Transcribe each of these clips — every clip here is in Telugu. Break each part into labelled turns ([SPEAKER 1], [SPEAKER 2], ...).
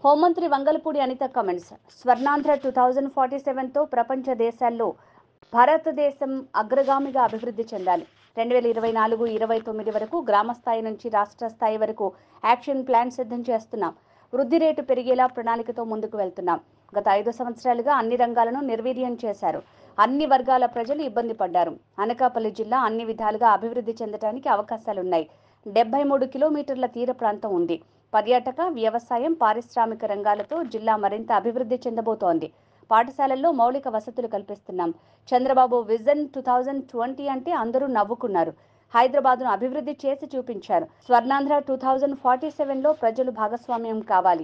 [SPEAKER 1] హోంమంత్రి Vangalapudi Anitha comments Swarnandhra two thousand forty సెవెన్తో ప్రపంచ దేశాల్లో భారతదేశం అగ్రగామిగా అభివృద్ధి చెందాలి రెండు వేల ఇరవై నాలుగు ఇరవై తొమ్మిది వరకు గ్రామ స్థాయి నుంచి రాష్ట్ర స్థాయి వరకు యాక్షన్ ప్లాన్ సిద్ధం చేస్తున్నాం వృద్ధి రేటు పెరిగేలా ప్రణాళికతో ముందుకు వెళ్తున్నాం గత ఐదు సంవత్సరాలుగా అన్ని రంగాలను నిర్వీర్యం చేశారు అన్ని వర్గాల ప్రజలు ఇబ్బంది పడ్డారు అనకాపల్లి జిల్లా అన్ని విధాలుగా అభివృద్ధి చెందడానికి అవకాశాలున్నాయి డెబ్బై మూడు కిలోమీటర్ల తీర ప్రాంతం ఉంది పర్యాటక వ్యవసాయం పారిశ్రామిక రంగాలతో జిల్లా మరింత అభివృద్ధి చెందబోతోంది పాఠశాలల్లో మౌలిక వసతులు కల్పిస్తున్నాం Chandrababu vision two thousand twenty అంటే అందరూ నవ్వుకున్నారు హైదరాబాద్ను అభివృద్ధి చేసి చూపించారు స్వర్ణాంధ్ర టూ థౌజండ్ ఫార్టీ సెవెన్లో ప్రజలు భాగస్వామ్యం కావాలి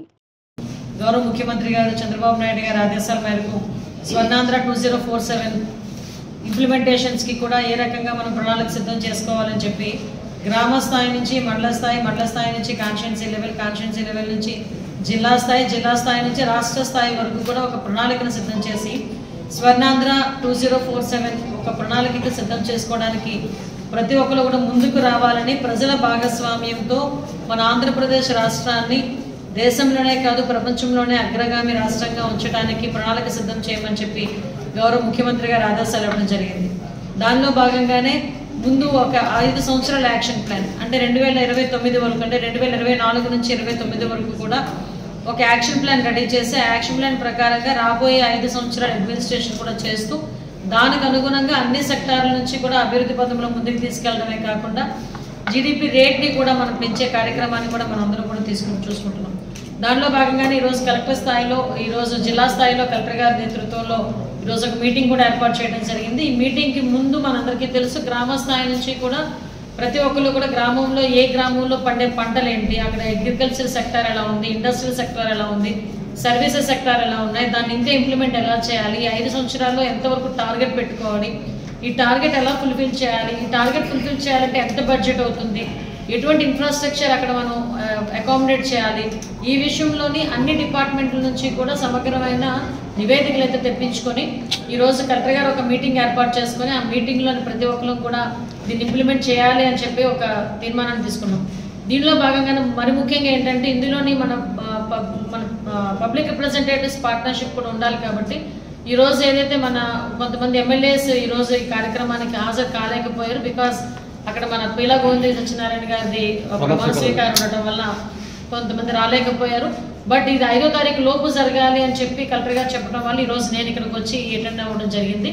[SPEAKER 2] గౌరవ ముఖ్యమంత్రి గారు చంద్రబాబు నాయుడు గారి ఆదేశాల మేరకు Swarnandhra two zero four seven ఇంప్లిమెంటేషన్స్కి కూడా ఏ రకంగా మనం ప్రణాళిక సిద్ధం చేసుకోవాలని చెప్పి గ్రామ స్థాయి నుంచి మండల స్థాయి మండల స్థాయి నుంచి కాన్స్టిట్యున్సీ లెవెల్ కాన్స్టిట్యున్సీ లెవెల్ నుంచి జిల్లా స్థాయి జిల్లా స్థాయి నుంచి రాష్ట్ర స్థాయి వరకు కూడా ఒక ప్రణాళికను సిద్ధం చేసి Swarnandhra two zero four seven ఒక ప్రణాళికను సిద్ధం చేసుకోవడానికి ప్రతి ఒక్కరు కూడా ముందుకు రావాలని ప్రజల భాగస్వామ్యంతో మన ఆంధ్రప్రదేశ్ రాష్ట్రాన్ని దేశంలోనే కాదు ప్రపంచంలోనే అగ్రగామి రాష్ట్రంగా ఉంచడానికి ప్రణాళిక సిద్ధం చేయమని చెప్పి గౌరవ ముఖ్యమంత్రి గారు ఆదేశాలు ఇవ్వడం జరిగింది దానిలో భాగంగానే ముందు ఒక ఐదు సంవత్సరాల యాక్షన్ ప్లాన్ అంటే రెండు వేల ఇరవై తొమ్మిది వరకు అంటే రెండు వేల ఇరవై నాలుగు నుంచి ఇరవై తొమ్మిది వరకు కూడా ఒక యాక్షన్ ప్లాన్ రెడీ చేసి ఆ యాక్షన్ ప్లాన్ ప్రకారంగా రాబోయే ఐదు సంవత్సరాల అడ్మినిస్ట్రేషన్ కూడా చేస్తూ దానికి అనుగుణంగా అన్ని సెక్టార్ల నుంచి కూడా అభివృద్ధి పథంలో ముందుకు తీసుకెళ్లడమే కాకుండా జీడిపి రేట్ని కూడా మనం పెంచే కార్యక్రమాన్ని కూడా మనం అందరం కూడా తీసుకుని చూసుకుంటున్నాం దానిలో భాగంగానే ఈరోజు కలెక్టర్ స్థాయిలో ఈరోజు జిల్లా స్థాయిలో కలెక్టర్ గారి నేతృత్వంలో ఈరోజు ఒక మీటింగ్ కూడా ఏర్పాటు చేయడం జరిగింది ఈ మీటింగ్కి ముందు మనందరికీ తెలుసు గ్రామ స్థాయి నుంచి కూడా ప్రతి ఒక్కరు కూడా గ్రామంలో ఏ గ్రామంలో పండే పంటలు ఏంటి అక్కడ అగ్రికల్చర్ సెక్టర్ ఎలా ఉంది ఇండస్ట్రియల్ సెక్టర్ ఎలా ఉంది సర్వీసెస్ సెక్టర్ ఎలా ఉన్నాయి దాన్ని ఇంకా ఇంప్లిమెంట్ ఎలా చేయాలి ఈ ఐదు సంవత్సరాల్లో ఎంతవరకు టార్గెట్ పెట్టుకోవాలి ఈ టార్గెట్ ఎలా ఫుల్ఫిల్ చేయాలి ఈ టార్గెట్ ఫుల్ఫిల్ చేయాలంటే ఎంత బడ్జెట్ అవుతుంది ఎటువంటి ఇన్ఫ్రాస్ట్రక్చర్ అక్కడ మనం అకామిడేట్ చేయాలి ఈ విషయంలోని అన్ని డిపార్ట్మెంట్ల నుంచి కూడా సమగ్రమైన నివేదికలు అయితే తెప్పించుకొని ఈరోజు కలెక్టర్ గారు ఒక మీటింగ్ ఏర్పాటు చేసుకొని ఆ మీటింగ్లోని ప్రతి ఒక్కరు కూడా దీన్ని ఇంప్లిమెంట్ చేయాలి అని చెప్పి ఒక తీర్మానాన్ని తీసుకున్నాం దీనిలో భాగంగానే మరి ముఖ్యంగా ఏంటంటే ఇందులోని మన ఆ, పబ్- మన పబ్లిక్ రిప్రజెంటేటివ్స్ పార్ట్నర్షిప్ కూడా ఉండాలి కాబట్టి ఈ రోజు ఏదైతే మన కొంతమంది ఎమ్మెల్యేస్ ఈ రోజు ఈ కార్యక్రమానికి హాజరు కాలేకపోయారు బికాస్ అక్కడ మన పీలా గోవింద సత్యనారాయణ గారిది ప్రమాణ స్వీకారం ఉండటం వల్ల కొంతమంది రాలేకపోయారు బట్ ఇది ఐదో తారీఖు లోపు జరగాలి అని చెప్పి కలెక్టర్ గారు చెప్పడం వల్ల ఈ రోజు నేను ఇక్కడికి వచ్చి అటెండ్ అవ్వడం జరిగింది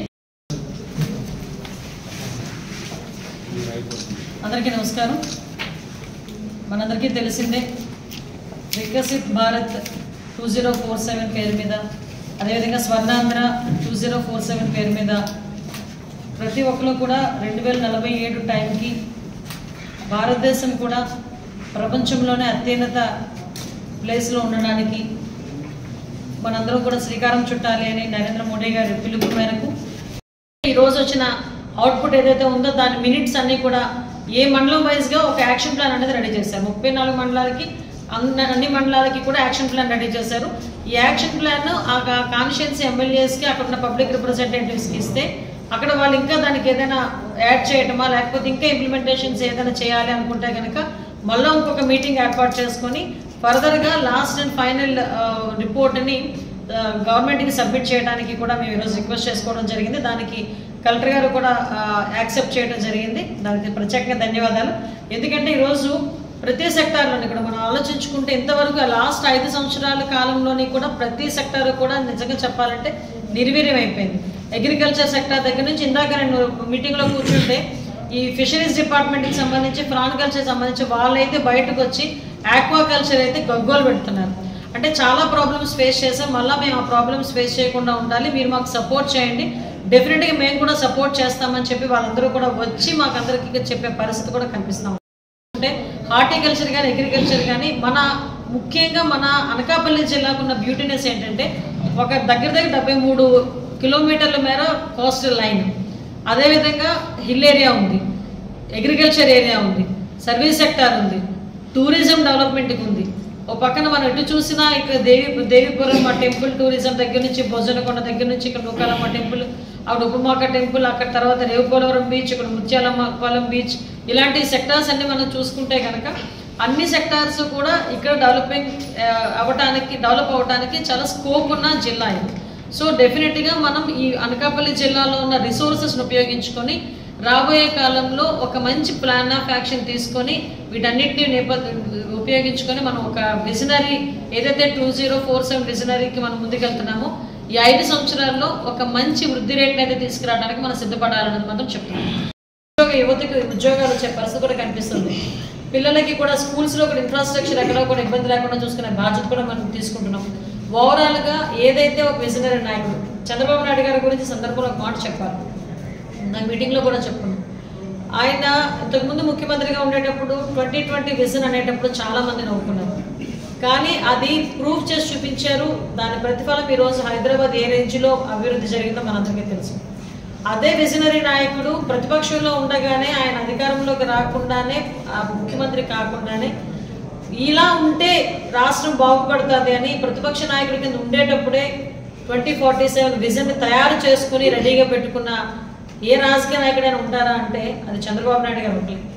[SPEAKER 2] అందరికీ నమస్కారం మనందరికీ తెలిసిందే Viksit Bharat two zero four seven పేరు మీద అదేవిధంగా Swarnandhra two zero four seven పేరు మీద ప్రతి ఒక్కరు కూడా రెండు వేల నలభై ఏడు టైంకి భారతదేశం కూడా ప్రపంచంలోనే అత్యున్నత ప్లేస్లో ఉండడానికి మనందరం కూడా శ్రీకారం చుట్టాలి అని నరేంద్ర మోడీ గారి పిలుపు మేరకు ఈ రోజు వచ్చిన అవుట్పుట్ ఏదైతే ఉందో దాని మినిట్స్ అన్ని కూడా ఏ మండలం వైజ్ గా ఒక యాక్షన్ ప్లాన్ అనేది రెడీ చేశారు ముప్పై నాలుగు మండలాలకి అన్ని అన్ని మండలాలకి కూడా యాక్షన్ ప్లాన్ రెడీ చేశారు ఈ యాక్షన్ ప్లాన్ ఆ కాన్షియన్స్ ఎమ్మెల్యేస్ కి అక్కడ ఉన్న పబ్లిక్ రిప్రజెంటేటివ్స్ కి ఇస్తే అక్కడ వాళ్ళు ఇంకా దానికి ఏదైనా యాడ్ చేయటమా లేకపోతే ఇంకా ఇంప్లిమెంటేషన్స్ ఏదైనా చేయాలి అనుకుంటే కనుక మళ్ళీ ఇంకొక మీటింగ్ ఏర్పాటు చేసుకొని ఫర్దర్గా లాస్ట్ అండ్ ఫైనల్ రిపోర్ట్ని గవర్నమెంట్కి సబ్మిట్ చేయడానికి కూడా మేము ఈరోజు రిక్వెస్ట్ చేసుకోవడం జరిగింది దానికి కలెక్టర్ గారు కూడా యాక్సెప్ట్ చేయడం జరిగింది దానికి ప్రత్యేకంగా ధన్యవాదాలు ఎందుకంటే ఈరోజు ప్రతి సెక్టార్లోని కూడా మనం ఆలోచించుకుంటే ఇంతవరకు లాస్ట్ ఐదు సంవత్సరాల కాలంలోని కూడా ప్రతి సెక్టార్ కూడా నిజంగా చెప్పాలంటే నిర్వీర్యం అయిపోయింది అగ్రికల్చర్ సెక్టార్ దగ్గర నుంచి ఇందాక నేను మీటింగ్లో కూర్చుంటే ఈ ఫిషరీస్ డిపార్ట్మెంట్కి సంబంధించి ప్రాన్ కల్చర్ సంబంధించి వాళ్ళైతే బయటకు వచ్చి ఆక్వా కల్చర్ అయితే గగ్గోలు పెడుతున్నారు అంటే చాలా ప్రాబ్లమ్స్ ఫేస్ చేసాం మళ్ళీ మేము ఆ ప్రాబ్లమ్స్ ఫేస్ చేయకుండా ఉండాలి మీరు మాకు సపోర్ట్ చేయండి డెఫినెట్గా మేము కూడా సపోర్ట్ చేస్తామని చెప్పి వాళ్ళందరూ కూడా వచ్చి మాకు అందరికీ చెప్పే పరిస్థితి కూడా కనిపిస్తాం అంటే హార్టికల్చర్ కానీ అగ్రికల్చర్ కానీ మన ముఖ్యంగా మన అనకాపల్లి జిల్లాకు ఉన్న బ్యూటీనెస్ ఏంటంటే ఒక దగ్గర దగ్గర డెబ్బై మూడు కిలోమీటర్ల మేర కోస్టల్ లైన్ అదేవిధంగా హిల్ ఏరియా ఉంది అగ్రికల్చర్ ఏరియా ఉంది సర్వీస్ సెక్టార్ ఉంది టూరిజం డెవలప్మెంట్కి ఉంది ఓ పక్కన మనం ఎటు చూసినా ఇక్కడ దేవి దేవిపురం మా టెంపుల్ టూరిజం దగ్గర నుంచి భోజనకొండ దగ్గర నుంచి ఇక్కడ నూకాలమ్మ టెంపుల్ అక్కడ ఉపమాక టెంపుల్ అక్కడ తర్వాత రేవుపోలవరం బీచ్ ఇక్కడ ముత్యాలమ్మ పాలెం బీచ్ ఇలాంటి సెక్టార్స్ అన్ని మనం చూసుకుంటే కనుక అన్ని సెక్టార్స్ కూడా ఇక్కడ డెవలపింగ్ అవ్వటానికి డెవలప్ అవ్వటానికి చాలా స్కోప్ ఉన్న జిల్లా ఇది సో డెఫినెట్గా మనం ఈ అనకాపల్లి జిల్లాలో ఉన్న రిసోర్సెస్ను ఉపయోగించుకొని రాబోయే కాలంలో ఒక మంచి ప్లాన్ ఆఫ్ యాక్షన్ తీసుకొని వీటన్నిటిని నేపథ్య ఉపయోగించుకొని మనం ఒక విజనరీ ఏదైతే టూ జీరో ఫోర్ సెవెన్ విజనరీకి మనం ముందుకెళ్తున్నామో ఈ ఐదు సంవత్సరాల్లో ఒక మంచి వృద్ధి రేట్ని అయితే తీసుకురావడానికి మనం సిద్ధపడాలన్నది మాత్రం చెప్తున్నాం ఉద్యోగ యువతకు ఉద్యోగాలు వచ్చే పరిస్థితి కూడా కనిపిస్తుంది పిల్లలకి కూడా స్కూల్స్లో కూడా ఇన్ఫ్రాస్ట్రక్చర్ ఎక్కడో కూడా ఇబ్బంది లేకుండా చూసుకునే బాధ్యత కూడా మనం తీసుకుంటున్నాం ఓవరాల్గా ఏదైతే ఒక విజనరీ నాయకుడు చంద్రబాబు నాయుడు గారి గురించి సందర్భంలో ఒక మాట చెప్పారు నా మీటింగ్లో కూడా చెప్పుకున్నాం ఆయన ఇంతకుముందు ముఖ్యమంత్రిగా ఉండేటప్పుడు ట్వంటీ ట్వంటీ విజన్ అనేటప్పుడు చాలా మంది నవ్వుకున్నారు కానీ అది ప్రూవ్ చేసి చూపించారు దాని ప్రతిఫలం ఈరోజు హైదరాబాద్ ఏ రేంజ్లో అభివృద్ధి జరిగిందో మనందరికీ తెలుసు అదే విజనరీ నాయకుడు ప్రతిపక్షంలో ఉండగానే ఆయన అధికారంలోకి రాకుండానే ఆ ముఖ్యమంత్రి కాకుండానే ఇలా ఉంటే రాష్ట్రం బాగుపడుతుంది అని ప్రతిపక్ష నాయకుడి కింద ఉండేటప్పుడే ట్వంటీ ఫార్టీ సెవెన్ విజన్ తయారు చేసుకుని రెడీగా పెట్టుకున్న ఏ రాజకీయ నాయకుడైనా ఉంటారా అంటే అది చంద్రబాబు నాయుడు గారు ఒకటి